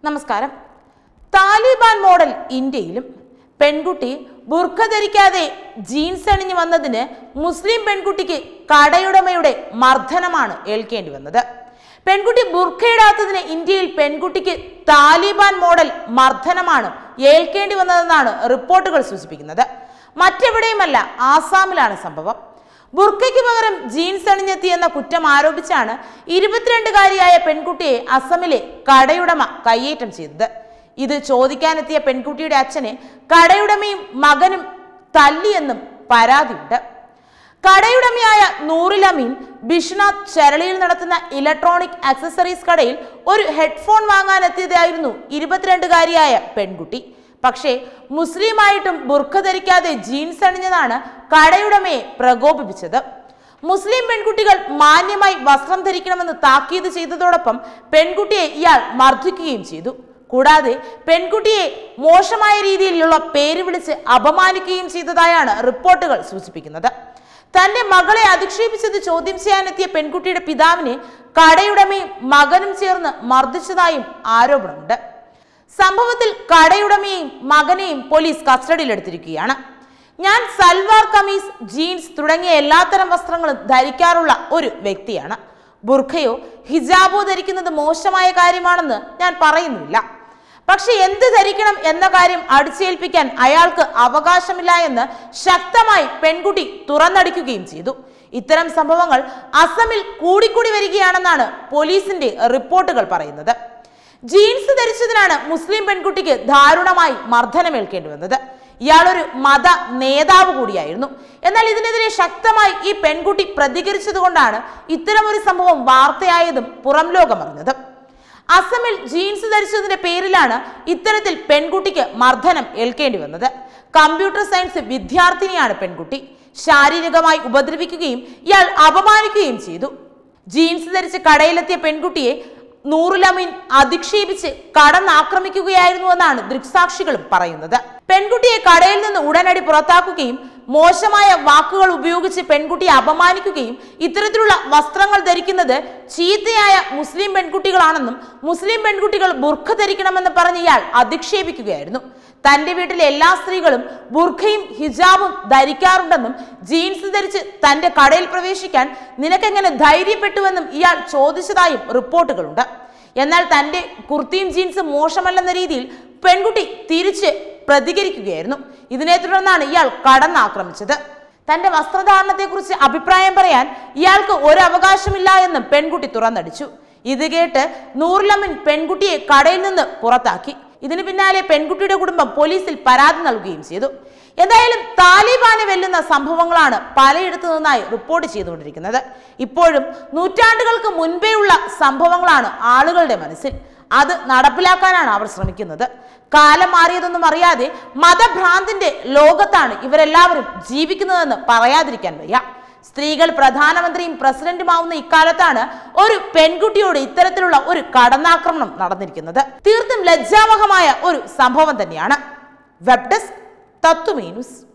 നമസ്കാരം താലിബാൻ മോഡൽ ഇന്ത്യയിലും പെൺകുട്ടി ബുർഖ ധരിക്കാതെ ജീൻസ് അണിഞ്ഞു വന്നതിന് മുസ്ലിം പെൺകുട്ടിക്ക് കടയുടമയുടെ മർദ്ദനമാണ് ഏൽക്കേണ്ടി വന്നത് പെൺകുട്ടി ബുർഖയിടാത്തതിന് ഇന്ത്യയിൽ പെൺകുട്ടിക്ക് താലിബാൻ മോഡൽ മർദ്ദനമാണ് ഏൽക്കേണ്ടി വന്നതെന്നാണ് റിപ്പോർട്ടുകൾ സൂചിപ്പിക്കുന്നത് മറ്റെവിടെയുമല്ല ആസാമിലാണ് സംഭവം ബുർക്കയ്ക്ക് പകരം ജീൻസ് അണിഞ്ഞെത്തി എന്ന കുറ്റം ആരോപിച്ചാണ് ഇരുപത്തിരണ്ടുകാരിയായ പെൺകുട്ടിയെ അസമിലെ കടയുടമ കയ്യേറ്റം ചെയ്തത് ഇത് ചോദിക്കാനെത്തിയ പെൺകുട്ടിയുടെ അച്ഛനെ കടയുടമയും മകനും തല്ലിയെന്നും പരാതിയുണ്ട് കടയുടമയായ നൂറിലമീൻ ബിഷ്നാഥ് ചരളിയിൽ നടത്തുന്ന ഇലക്ട്രോണിക് ആക്സസറീസ് കടയിൽ ഒരു ഹെഡ്ഫോൺ വാങ്ങാനെത്തിയതായിരുന്നു ഇരുപത്തിരണ്ടുകാരിയായ പെൺകുട്ടി പക്ഷേ മുസ്ലിമായിട്ടും ബുർഖ ധരിക്കാതെ ജീൻസ് അണിഞ്ഞതാണ് കടയുടമയെ പ്രകോപിപ്പിച്ചത് മുസ്ലിം പെൺകുട്ടികൾ മാന്യമായി വസ്ത്രം ധരിക്കണമെന്ന് താക്കീത് ചെയ്തതോടൊപ്പം പെൺകുട്ടിയെ ഇയാൾ മർദ്ദിക്കുകയും ചെയ്തു കൂടാതെ പെൺകുട്ടിയെ മോശമായ രീതിയിലുള്ള പേര് വിളിച്ച് അപമാനിക്കുകയും ചെയ്തതായാണ് റിപ്പോർട്ടുകൾ സൂചിപ്പിക്കുന്നത് തന്റെ മകളെ അധിക്ഷേപിച്ചത് ചോദ്യം ചെയ്യാനെത്തിയ പെൺകുട്ടിയുടെ പിതാവിനെ കടയുടമയും മകനും ചേർന്ന് മർദ്ദിച്ചതായും ആരോപണമുണ്ട് സംഭവത്തിൽ കടയുടമയെയും മകനെയും പോലീസ് കസ്റ്റഡിയിലെടുത്തിരിക്കുകയാണ് ഞാൻ സൽവാർ കമീസ് ജീൻസ് തുടങ്ങിയ എല്ലാത്തരം വസ്ത്രങ്ങളും ധരിക്കാറുള്ള ഒരു വ്യക്തിയാണ് ബുർഖയോ ഹിജാബോ ധരിക്കുന്നത് മോശമായ കാര്യമാണെന്ന് ഞാൻ പറയുന്നില്ല പക്ഷെ എന്ത് ധരിക്കണം എന്ന കാര്യം അടിച്ചേൽപ്പിക്കാൻ അയാൾക്ക് അവകാശമില്ല എന്ന് ശക്തമായി പെൺകുട്ടി തുറന്നടിക്കുകയും ചെയ്തു ഇത്തരം സംഭവങ്ങൾ അസമിൽ കൂടിക്കൂടി വരികയാണെന്നാണ് പോലീസിന്റെ റിപ്പോർട്ടുകൾ പറയുന്നത് ജീൻസ് ധരിച്ചതിനാണ് മുസ്ലിം പെൺകുട്ടിക്ക് ദാരുണമായി മർദ്ദനമേൽക്കേണ്ടി വന്നത് ഇയാളൊരു മത നേതാവ് കൂടിയായിരുന്നു എന്നാൽ ഇതിനെതിരെ ശക്തമായി ഈ പെൺകുട്ടി പ്രതികരിച്ചതുകൊണ്ടാണ് ഇത്തരമൊരു സംഭവം വാർത്തയായതും പുറം ലോകം അറിഞ്ഞത് അസമിൽ ജീൻസ് ധരിച്ചതിന്റെ പേരിലാണ് ഇത്തരത്തിൽ പെൺകുട്ടിക്ക് മർദ്ദനം ഏൽക്കേണ്ടി വന്നത് കമ്പ്യൂട്ടർ സയൻസ് വിദ്യാർത്ഥിനിയാണ് പെൺകുട്ടി ശാരീരികമായി ഉപദ്രവിക്കുകയും ഇയാൾ അപമാനിക്കുകയും ചെയ്തു ജീൻസ് ധരിച്ച് കടയിലെത്തിയ പെൺകുട്ടിയെ നൂറുലമീൻ അധിക്ഷേപിച്ച് കടന്നാക്രമിക്കുകയായിരുന്നു എന്നാണ് ദൃക്സാക്ഷികളും പറയുന്നത് പെൺകുട്ടിയെ കടയിൽ നിന്ന് ഉടനടി പുറത്താക്കുകയും മോശമായ വാക്കുകൾ ഉപയോഗിച്ച് പെൺകുട്ടിയെ അപമാനിക്കുകയും ഇത്തരത്തിലുള്ള വസ്ത്രങ്ങൾ ധരിക്കുന്നത് ചീത്തയായ മുസ്ലിം പെൺകുട്ടികളാണെന്നും മുസ്ലിം പെൺകുട്ടികൾ ബുർഖ ധരിക്കണമെന്ന് പറഞ്ഞ് ഇയാൾ അധിക്ഷേപിക്കുകയായിരുന്നു തന്റെ വീട്ടിലെ എല്ലാ സ്ത്രീകളും ബുർഖയും ഹിജാബും ധരിക്കാറുണ്ടെന്നും ജീൻസ് ധരിച്ച് തന്റെ കടയിൽ പ്രവേശിക്കാൻ നിനക്കെങ്ങനെ ധൈര്യപ്പെട്ടുവെന്നും ഇയാൾ ചോദിച്ചതായും റിപ്പോർട്ടുകളുണ്ട് എന്നാൽ തന്റെ കുർത്തിയും ജീൻസും മോശമല്ലെന്ന രീതിയിൽ പെൺകുട്ടി തിരിച്ച് പ്രതികരിക്കുകയായിരുന്നു ഇതിനെ തുടർന്നാണ് ഇയാൾ കടന്നാക്രമിച്ചത് തന്റെ വസ്ത്രധാരണത്തെക്കുറിച്ച് അഭിപ്രായം പറയാൻ ഇയാൾക്ക് ഒരു അവകാശമില്ല എന്നും പെൺകുട്ടി തുറന്നടിച്ചു ഇത് കേട്ട് നൂറിലമ്മൻ പെൺകുട്ടിയെ കടയിൽ നിന്ന് പുറത്താക്കി ഇതിന് പിന്നാലെ പെൺകുട്ടിയുടെ കുടുംബം പോലീസിൽ പരാതി നൽകുകയും ചെയ്തു എന്തായാലും താലിബാനെ വെല്ലുന്ന സംഭവങ്ങളാണ് പലയിടത്തു നിന്നായി റിപ്പോർട്ട് ചെയ്തുകൊണ്ടിരിക്കുന്നത് ഇപ്പോഴും നൂറ്റാണ്ടുകൾക്ക് മുൻപേയുള്ള സംഭവങ്ങളാണ് ആളുകളുടെ മനസ്സിൽ അത് നടപ്പിലാക്കാനാണ് അവർ ശ്രമിക്കുന്നത് കാലം മാറിയതൊന്നും അറിയാതെ മതഭ്രാന്തിന്റെ ലോകത്താണ് ഇവരെല്ലാവരും ജീവിക്കുന്നതെന്ന് പറയാതിരിക്കാൻ വയ്യ സ്ത്രീകൾ പ്രധാനമന്ത്രിയും പ്രസിഡന്റുമാവുന്ന ഇക്കാലത്താണ് ഒരു പെൺകുട്ടിയോട് ഇത്തരത്തിലുള്ള ഒരു കടന്നാക്രമണം നടന്നിരിക്കുന്നത് തീർത്തും ലജ്ജാവഹമായ ഒരു സംഭവം തന്നെയാണ് വെബ് ഡെസ്ക് തത്വമീ ന്യൂസ്